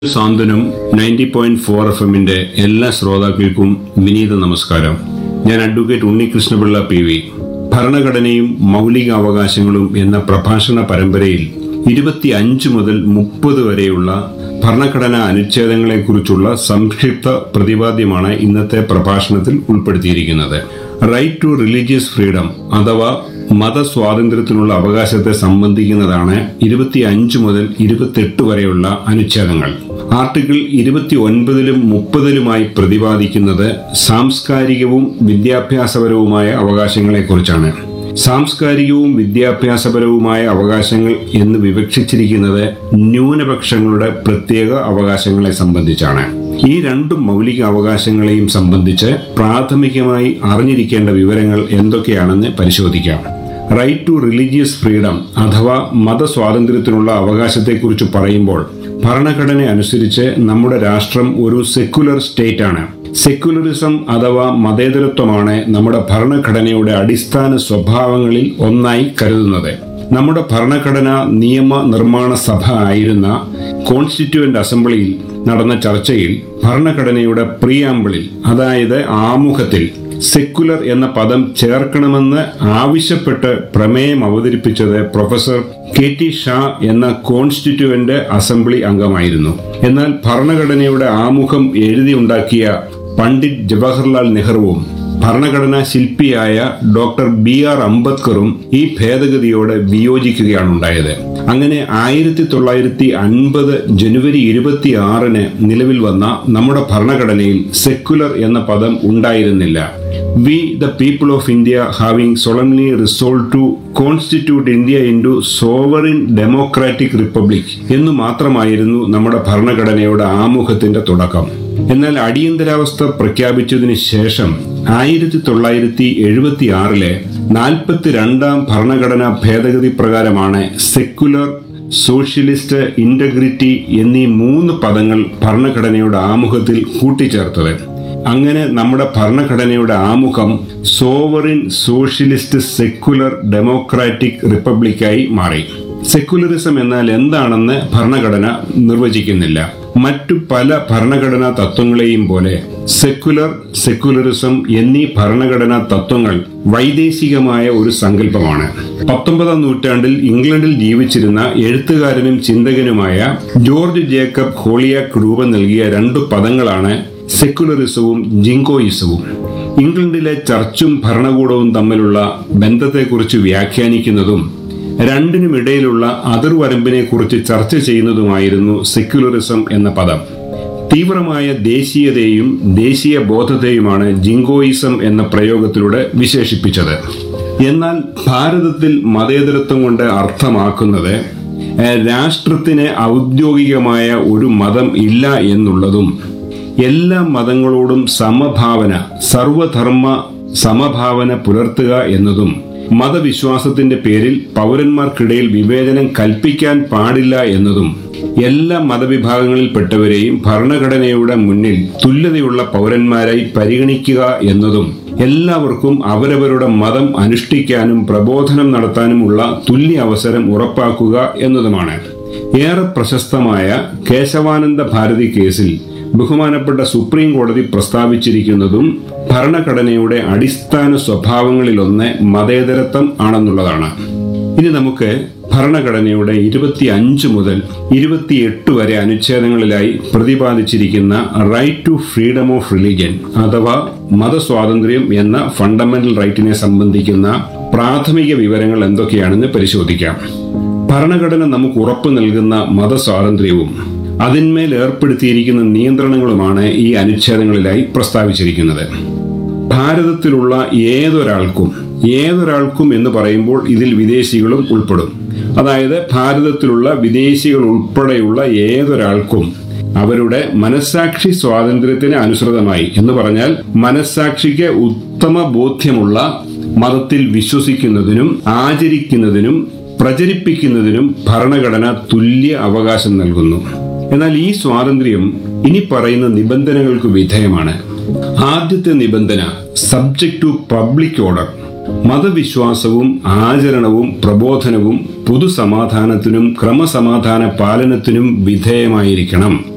സാന്ത്വനം ninety point four F എമ്മിന്റെ എല്ലാ ശ്രോതാക്കൾക്കും വിനീത നമസ്കാരം ഞാൻ അഡ്വക്കേറ്റ് ഉണ്ണികൃഷ്ണപിള്ള പി വി ഭരണഘടനയും മൗലിക അവകാശങ്ങളും എന്ന പ്രഭാഷണ പരമ്പരയിൽ ഇരുപത്തി അഞ്ച് മുതൽ മുപ്പത് വരെയുള്ള ഭരണഘടനാ അനുച്ഛേദങ്ങളെക്കുറിച്ചുള്ള സംക്ഷിപ്ത പ്രതിപാദ്യമാണ് ഇന്നത്തെ പ്രഭാഷണത്തിൽ ഉൾപ്പെടുത്തിയിരിക്കുന്നത് റൈറ്റ് ടു റിലീജിയസ് ഫ്രീഡം അഥവാ മതസ്വാതന്ത്ര്യത്തിനുള്ള അവകാശത്തെ സംബന്ധിക്കുന്നതാണ് ഇരുപത്തി അഞ്ച് മുതൽ ഇരുപത്തെട്ട് വരെയുള്ള അനുച്ഛേദങ്ങൾ ആർട്ടിക്കിൾ ഇരുപത്തി ഒൻപതിലും മുപ്പതിലുമായി പ്രതിപാദിക്കുന്നത് സാംസ്കാരികവും വിദ്യാഭ്യാസപരവുമായ അവകാശങ്ങളെക്കുറിച്ചാണ് സാംസ്കാരികവും വിദ്യാഭ്യാസപരവുമായ അവകാശങ്ങൾ എന്ന് വിവക്ഷിച്ചിരിക്കുന്നത് ന്യൂനപക്ഷങ്ങളുടെ പ്രത്യേക അവകാശങ്ങളെ സംബന്ധിച്ചാണ് ഈ രണ്ട് മൗലിക അവകാശങ്ങളെയും സംബന്ധിച്ച് പ്രാഥമികമായി അറിഞ്ഞിരിക്കേണ്ട വിവരങ്ങൾ എന്തൊക്കെയാണെന്ന് പരിശോധിക്കാം റൈറ്റ് ടു റിലീജിയസ് ഫ്രീഡം അഥവാ മതസ്വാതന്ത്ര്യത്തിനുള്ള അവകാശത്തെക്കുറിച്ച് പറയുമ്പോൾ ഭരണഘടന അനുസരിച്ച് നമ്മുടെ രാഷ്ട്രം ഒരു സെക്കുലർ സ്റ്റേറ്റ് ആണ് സെക്കുലറിസം അഥവാ മതേതരത്വമാണ് നമ്മുടെ ഭരണഘടനയുടെ അടിസ്ഥാന സ്വഭാവങ്ങളിൽ ഒന്നായി കരുതുന്നത് നമ്മുടെ ഭരണഘടന നിയമ നിർമ്മാണ സഭ ആയിരുന്ന കോൺസ്റ്റിറ്റ്യൂവന്റ് അസംബ്ലിയിൽ നടന്ന ചർച്ചയിൽ ഭരണഘടനയുടെ പ്രിയാമ്പിളിൽ അതായത് ആമുഖത്തിൽ സെക്കുലർ എന്ന പദം ചേർക്കണമെന്ന് ആവശ്യപ്പെട്ട് പ്രമേയം അവതരിപ്പിച്ചത് പ്രൊഫസർ കെ ടി ഷാ എന്ന കോൺസ്റ്റിറ്റ്യൂവന്റ് അസംബ്ലി അംഗമായിരുന്നു എന്നാൽ ഭരണഘടനയുടെ ആമുഖം എഴുതിയുണ്ടാക്കിയ പണ്ഡിറ്റ് ജവഹർലാൽ നെഹ്റുവും ഭരണഘടനാ ശില്പിയായ ഡോക്ടർ ബി ആർ അംബേദ്കറും ഈ ഭേദഗതിയോട് വിയോജിക്കുകയാണ് ഉണ്ടായത് അങ്ങനെ ആയിരത്തി തൊള്ളായിരത്തി അൻപത് ജനുവരി ഇരുപത്തി ആറിന് നിലവിൽ വന്ന നമ്മുടെ ഭരണഘടനയിൽ സെക്കുലർ എന്ന പദം ഉണ്ടായിരുന്നില്ല we the people of India having solemnly resolve to constitute India into sovereign democratic republic എന്നു മാത്രമായിരുന്നു നമ്മുടെ ഭരണഘടനയുടെ ആമുഖത്തിന്റെ തുടക്കം എന്നാൽ അടിയന്തരാവസ്ഥ പ്രഖ്യാപിച്ചതിന് ശേഷം ആയിരത്തി തൊള്ളായിരത്തി എഴുപത്തി ആറിലെ നാൽപ്പത്തിരണ്ടാം ഭരണഘടനാ ഭേദഗതി പ്രകാരമാണ് സെക്കുലർ സോഷ്യലിസ്റ്റ് ഇന്റഗ്രിറ്റി എന്നീ മൂന്ന് പദങ്ങൾ ഭരണഘടനയുടെ ആമുഖത്തിൽ കൂട്ടിച്ചേർത്തത് അങ്ങനെ നമ്മുടെ ഭരണഘടനയുടെ ആമുഖം സോവറിൻ സോഷ്യലിസ്റ്റ് സെക്കുലർ ഡെമോക്രാറ്റിക് റിപ്പബ്ലിക്കായി മാറി സെക്കുലറിസം എന്നാൽ എന്താണെന്ന് ഭരണഘടന നിർവചിക്കുന്നില്ല മറ്റു പല ഭരണഘടനാ തത്വങ്ങളെയും പോലെ സെക്കുലർ സെക്കുലറിസം എന്നീ ഭരണഘടനാ തത്വങ്ങൾ വൈദേശികമായ ഒരു സങ്കല്പമാണ് പത്തൊമ്പതാം നൂറ്റാണ്ടിൽ ഇംഗ്ലണ്ടിൽ ജീവിച്ചിരുന്ന എഴുത്തുകാരനും ചിന്തകനുമായ ജോർജ് ജേക്കബ് ഹോളിയാക്ക് രൂപം നൽകിയ രണ്ടു പദങ്ങളാണ് സെക്കുലറിസവും ജിങ്കോയിസവും ഇംഗ്ലണ്ടിലെ ചർച്ചും ഭരണകൂടവും തമ്മിലുള്ള ബന്ധത്തെക്കുറിച്ച് വ്യാഖ്യാനിക്കുന്നതും രണ്ടിനുമിടയിലുള്ള അതിർവരമ്പിനെ കുറിച്ച് ചർച്ച ചെയ്യുന്നതുമായിരുന്നു സെക്യുലറിസം എന്ന പദം തീവ്രമായ ദേശീയതയും ദേശീയ ബോധത്തെയുമാണ് ജിങ്കോയിസം എന്ന പ്രയോഗത്തിലൂടെ വിശേഷിപ്പിച്ചത് എന്നാൽ ഭാരതത്തിൽ മതേതരത്വം കൊണ്ട് അർത്ഥമാക്കുന്നത് രാഷ്ട്രത്തിന് ഔദ്യോഗികമായ ഒരു മതം ഇല്ല എന്നുള്ളതും എല്ലാ മതങ്ങളോടും സമഭാവന സർവധർമ്മ സമഭാവന പുലർത്തുക എന്നതും മതവിശ്വാസത്തിന്റെ പേരിൽ പൗരന്മാർക്കിടയിൽ വിവേചനം കൽപ്പിക്കാൻ പാടില്ല എന്നതും എല്ലാ മതവിഭാഗങ്ങളിൽപ്പെട്ടവരെയും ഭരണഘടനയുടെ മുന്നിൽ തുല്യതയുള്ള പൗരന്മാരായി പരിഗണിക്കുക എന്നതും എല്ലാവർക്കും അവരവരുടെ മതം അനുഷ്ഠിക്കാനും പ്രബോധനം നടത്താനുമുള്ള തുല്യ അവസരം ഉറപ്പാക്കുക എന്നതുമാണ് ഏറെ പ്രശസ്തമായ കേശവാനന്ദ ഭാരതി കേസിൽ ബഹുമാനപ്പെട്ട സുപ്രീം കോടതി പ്രസ്താവിച്ചിരിക്കുന്നതും ഭരണഘടനയുടെ അടിസ്ഥാന സ്വഭാവങ്ങളിലൊന്ന് മതേതരത്വം ആണെന്നുള്ളതാണ് ഇനി നമുക്ക് ഭരണഘടനയുടെ ഇരുപത്തി അഞ്ച് മുതൽ ഇരുപത്തിയെട്ട് വരെ അനുച്ഛേദങ്ങളിലായി പ്രതിപാദിച്ചിരിക്കുന്ന right to freedom of religion അഥവാ മതസ്വാതന്ത്ര്യം എന്ന ഫണ്ടമെന്റൽ റൈറ്റിനെ സംബന്ധിക്കുന്ന പ്രാഥമിക വിവരങ്ങൾ എന്തൊക്കെയാണെന്ന് പരിശോധിക്കാം ഭരണഘടന നമുക്ക് ഉറപ്പു നൽകുന്ന മതസ്വാതന്ത്ര്യവും അതിന്മേൽ ഏർപ്പെടുത്തിയിരിക്കുന്ന നിയന്ത്രണങ്ങളുമാണ് ഈ അനുച്ഛേദങ്ങളിലായി പ്രസ്താവിച്ചിരിക്കുന്നത് ഭാരതത്തിലുള്ള ഏതൊരാൾക്കും ഏതൊരാൾക്കും എന്ന് പറയുമ്പോൾ ഇതിൽ വിദേശികളും ഉൾപ്പെടും അതായത് ഭാരതത്തിലുള്ള വിദേശികൾ ഉൾപ്പെടെയുള്ള ഏതൊരാൾക്കും അവരുടെ മനസാക്ഷി സ്വാതന്ത്ര്യത്തിന് അനുസൃതമായി എന്ന് പറഞ്ഞാൽ മനസാക്ഷിക്ക് ഉത്തമ ബോധ്യമുള്ള മതത്തിൽ വിശ്വസിക്കുന്നതിനും ആചരിക്കുന്നതിനും പ്രചരിപ്പിക്കുന്നതിനും ഭരണഘടന തുല്യ അവകാശം നൽകുന്നു എന്നാൽ ഈ സ്വാതന്ത്ര്യം ഇനി പറയുന്ന നിബന്ധനകൾക്ക് വിധേയമാണ് ആദ്യത്തെ നിബന്ധന സബ്ജക്ട് ടു പബ്ലിക് ഓർഡർ മതവിശ്വാസവും ആചരണവും പ്രബോധനവും പൊതുസമാധാനത്തിനും ക്രമസമാധാന പാലനത്തിനും വിധേയമായിരിക്കണം